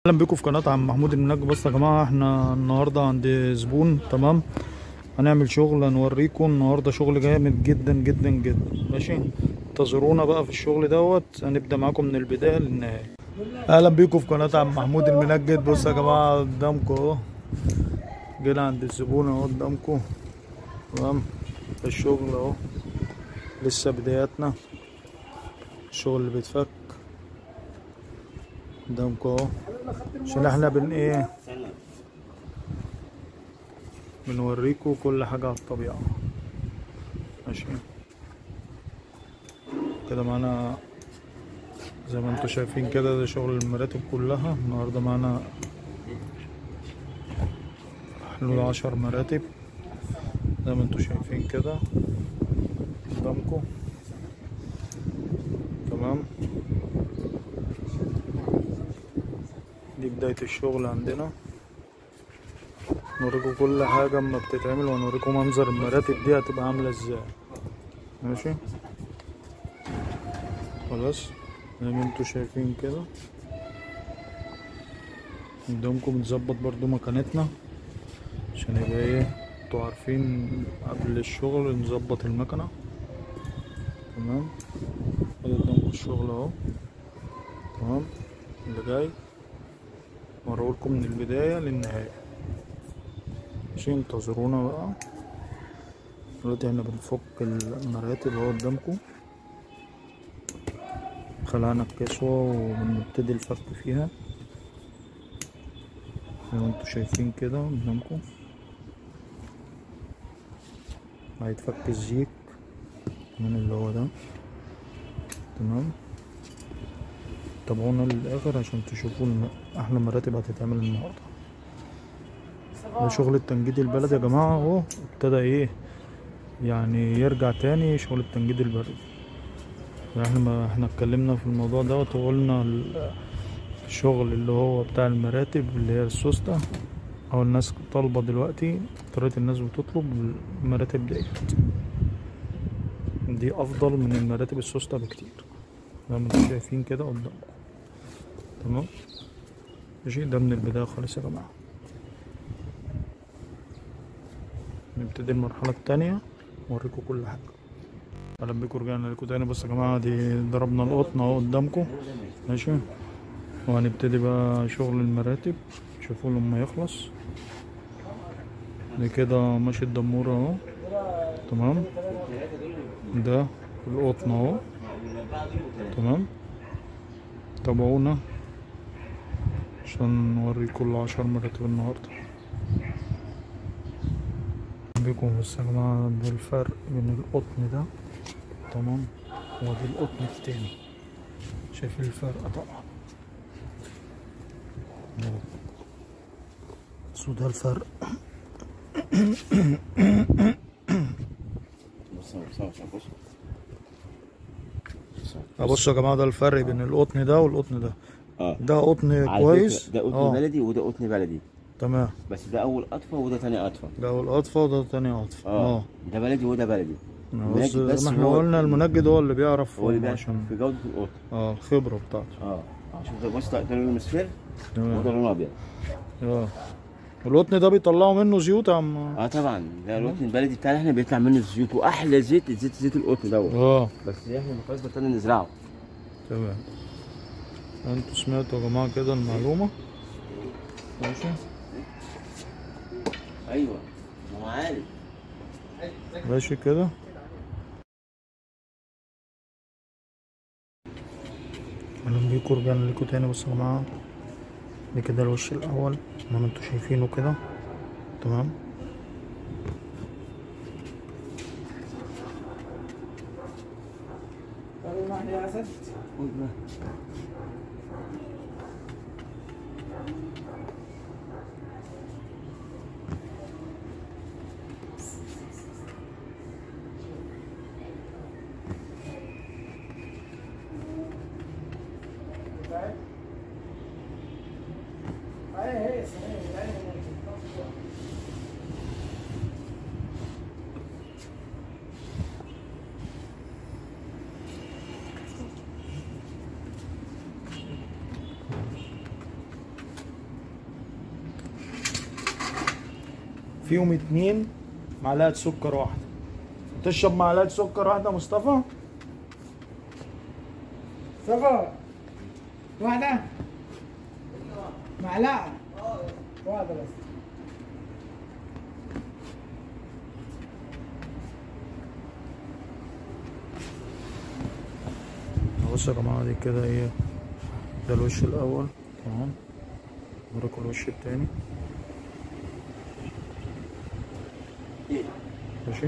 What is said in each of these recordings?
اهلا بيكم في قناه عم محمود المنجم بصوا يا جماعه احنا النهارده عند زبون تمام هنعمل شغل هنوريكم النهارده شغل جامد جدا جدا جدا ماشي انتظرونا بقى في الشغل دوت هنبدا معاكم من البدايه للنهايه اهلا بيكم في قناه عم محمود المنجد بصوا يا جماعه قدامكم اهو جينا عند الزبون اهو قدامكم تمام الشغل اهو لسه بداياتنا الشغل اللي بيتفك قدامكم اهو عشان احنا بن ايه بنوريكم كل حاجة على الطبيعة ماشي كده معانا زي ما انتوا شايفين كده ده شغل المراتب كلها النهاردة معانا حلول عشر مراتب زي ما انتوا شايفين كده قدامكم تمام دي بداية الشغل عندنا نوريكم كل حاجة اما بتتعمل ونوريكم منظر المراتب دي هتبقى عاملة ازاي ماشي خلاص زي ما انتوا شايفين كده قدامكم بنظبط برضو مكانتنا عشان يبقى ايه انتوا عارفين قبل الشغل نظبط المكنة تمام ادي قدامكم الشغل اهو تمام اللي جاي لكم من البداية للنهاية ماشي انتظرونا بقى دلوقتي احنا بنفك المراتب اهو قدامكم خلعنا الكسوة وبنبتدي الفك فيها زي ما انتوا شايفين كده قدامكم هيتفك الزيك من اللي هو ده تمام تابعونا للاخر عشان تشوفوا ان احلى مراتب هتتعمل النهارده ده شغل التنجيد البلدي يا جماعه اهو ابتدى ايه يعني يرجع تاني شغل التنجيد البلدي احنا ما احنا اتكلمنا في الموضوع دوت وقلنا الشغل اللي هو بتاع المراتب اللي هي السوسته او الناس طالبه دلوقتي اكترية الناس بتطلب المراتب ديت دي افضل من المراتب السوسته بكتير زي ما انتم شايفين كده قدامكم تمام ماشي ده من البداية خالص يا جماعة نبتدي المرحلة التانية نوريكم كل حاجة اهلا بيكم رجعنا لكم تاني بس يا جماعة دي ضربنا القطن اهو قدامكم ماشي وهنبتدي بقى شغل المراتب شوفوا لما يخلص دي كده ماشي الدمورة اهو تمام ده القطن اهو تمام تابعونا عشان نوري كل عشر مراتب النهاردة بيكم بس يا جماعة ده الفرق بين القطن ده تمام ودي القطن التاني شايفين الفرق طبعا بس وده الفرق بصوا يا جماعه ده الفرق بين القطن ده والقطن ده اه ده قطن على كويس فكرة ده قطن اه بلدي وده قطن بلدي تمام بس ده اول قطفه وده تاني قطفه ده اول قطفه وده تاني قطفه اه اه ده بلدي وده بلدي بس المنجد زي ما احنا هو- قلنا المنجد هو اللي بيعرف هو اللي بيعرف عشان في جوده القطن اه الخبره بتاعته اه شوف ده بص ده لون مصفر تمام وده لون ابيض اه القطن ده بيطلعوا منه زيوت يا عم اه طبعا ده القطن البلدي بتاعنا احنا بيطلع منه الزيوت واحلى زيت زيت زيت القطن دوت اه بس احنا خلاص بطلنا نزرعه تمام انتوا سمعتوا يا جماعه كده المعلومه ماشي ايوه ما هو عارف ماشي كده اهلا بيكم رجعنا لكم تاني بصوا يا جماعه ده كده الوش الاول زي ما انتوا شايفينه كده تمام فيهم اتنين معلقة سكر واحدة تشرب معلقة سكر واحدة مصطفى صفا واحدة معلقة واحدة بس بصوا يا جماعة دي كده ايه ده الوش الأول تمام وراكم الوش التاني ماشي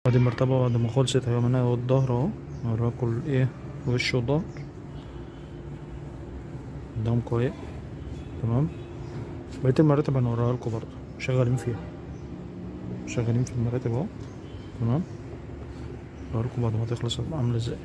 ادي المرتبة بعد ما خلصت اهي منها الظهر اهو هوراكوا الايه وش وظهر قدامكوا اهي تمام بقية المراتب هنوريها لكم برضه شغالين فيها شغالين في المراتب اهو تمام هوريكم بعد ما تخلص هتبقى عاملة ازاي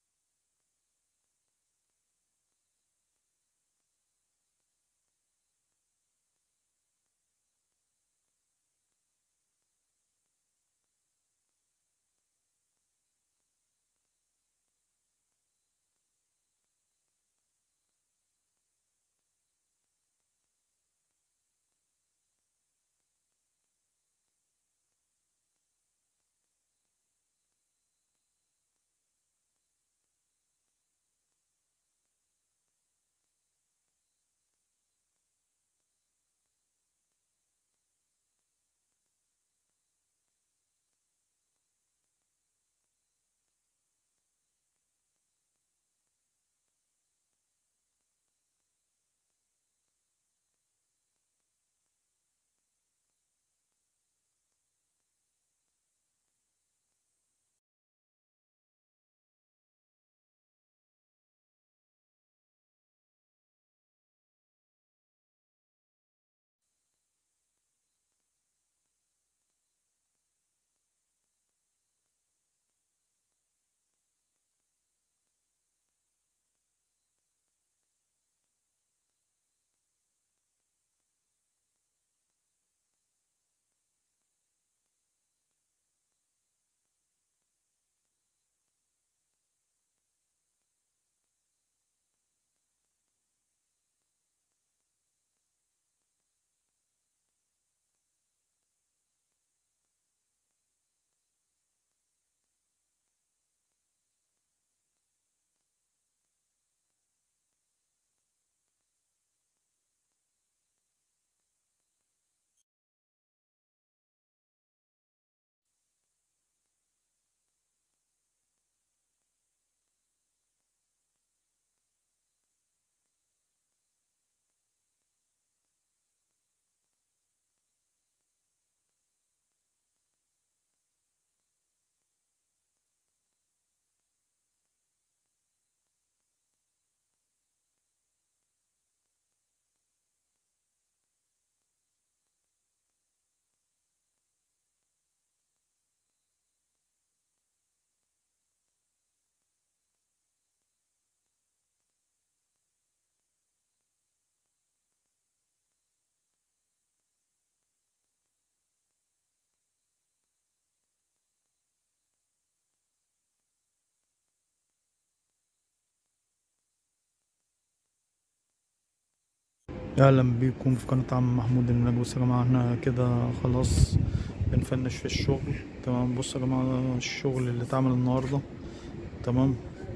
اهلا بيكم في قناة عم محمود المنجم بصوا يا جماعة احنا كده خلاص بنفنش في الشغل تمام بصوا يا جماعة ده الشغل اللي اتعمل النهاردة تمام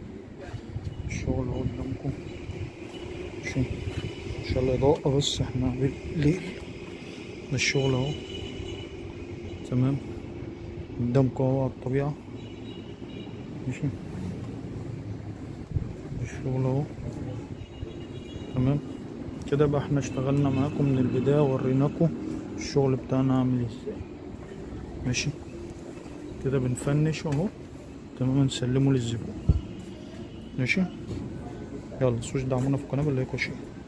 الشغل اهو قدامكم شو ان شاء الله اضاءة بس احنا بالليل ده الشغل اهو تمام قدامكم اهو على الطبيعة ماشي الشغل اهو تمام كده بقى احنا اشتغلنا معاكم من البداية وريناكم الشغل بتاعنا عامل ازاي ماشي كده بنفنش اهو تمام نسلمه للزبون ماشي يلا سوش دعمونا في القناة باللايك والشير